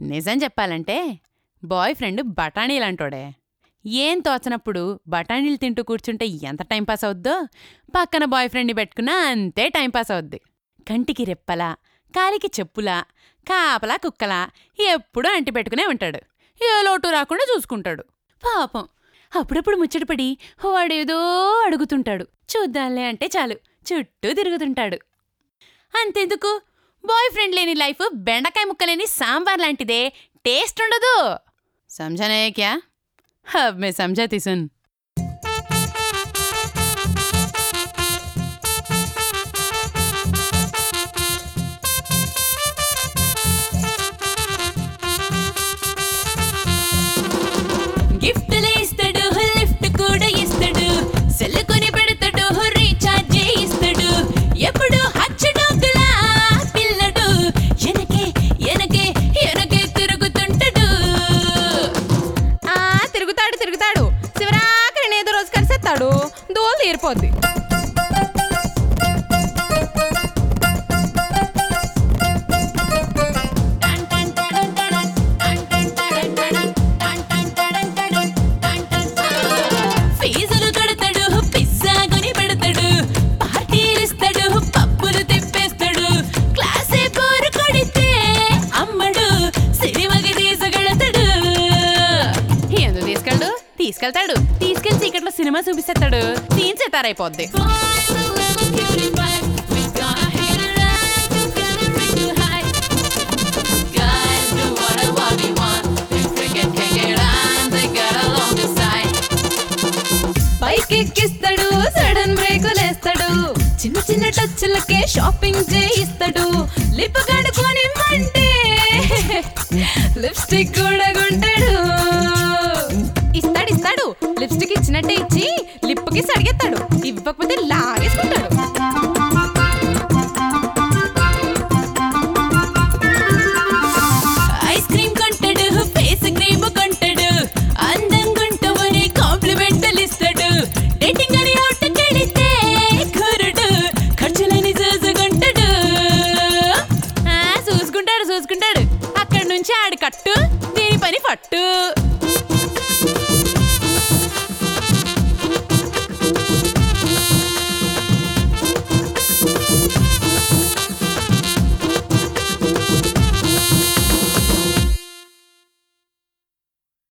నిజం చెప్పాలంటే boy friend బఠానీలంటోడే ఏం తోచనప్పుడు బఠానీలు తింటూ కూర్చుంటే ఎంత టైంపాస్ అవుద్దో పక్కన బాయ్ ఫ్రెండ్ని పెట్టుకున్నా అంతే టైంపాస్ అవుద్ది కంటికి రెప్పలా కాలికి చెప్పులా కాపలా కుక్కలా ఎప్పుడూ అంటి పెట్టుకునే ఉంటాడు ఏ లోటు రాకుండా చూసుకుంటాడు పాపం అప్పుడప్పుడు ముచ్చటపడి వాడేదో అడుగుతుంటాడు చూద్దాంలే అంటే చాలు చుట్టూ తిరుగుతుంటాడు అంతెందుకు బాయ్ ఫ్రెండ్ లేని లైఫ్ బెండకాయ ముక్కలేని సాంబార్ లాంటిదే టేస్ట్ ఉండదు సమझाने क्या अब मैं समझाती सुन గిఫ్టులు ఇస్తాడు లిఫ్ట్ కూడా ఇస్తాడు సెల్ కొని పెడతాడు రీఛార్జ్ ఇస్తాడు ఎప్పుడు హచ్చడోగులా పిల్లడు ఎనకే ఎనకే ఎనకే తిరుగుతుంటాడు ఆ తిరుగుతాడు తిరుగుతాడు శివరాకరిని ఏదో రోజు కలిసేస్తాడు దోలు తీరిపోద్ది ఫీజులు కడతాడు పిజ్జా కొని పెడతాడు పార్టీలు ఇస్తాడు పప్పులు తిప్పేస్తాడు క్లాసే బోరు కొడితే అమ్మడు సినిమాకి తీసుకెళ్తాడు ఎందుకు తీసుకెళ్ళడు తీసుకెళ్తాడు తీసుకెళ్లి చీకట్లో సినిమా చూపిస్తాడు సీన్ సెతారైపోద్ది Guys do what we want. If we can kick it on, they got along the side. పైకి ఎక్కిస్తాడు సడన్ బ్రేకులేస్తాడు చిన్న చిన్న టచ్లకే షాపింగ్ చేయిస్తాడు లిప్ కడుకొని అంటే లిప్స్టిక్ కూడా కొంటాడు ఇస్తాడు ఇస్తాడు లిప్స్టిక్ ఇచ్చినట్టే ఇచ్చి లిప్ కి సడిగేస్తాడు ఇవ్వకపోతే లాగేసుకుంటాడు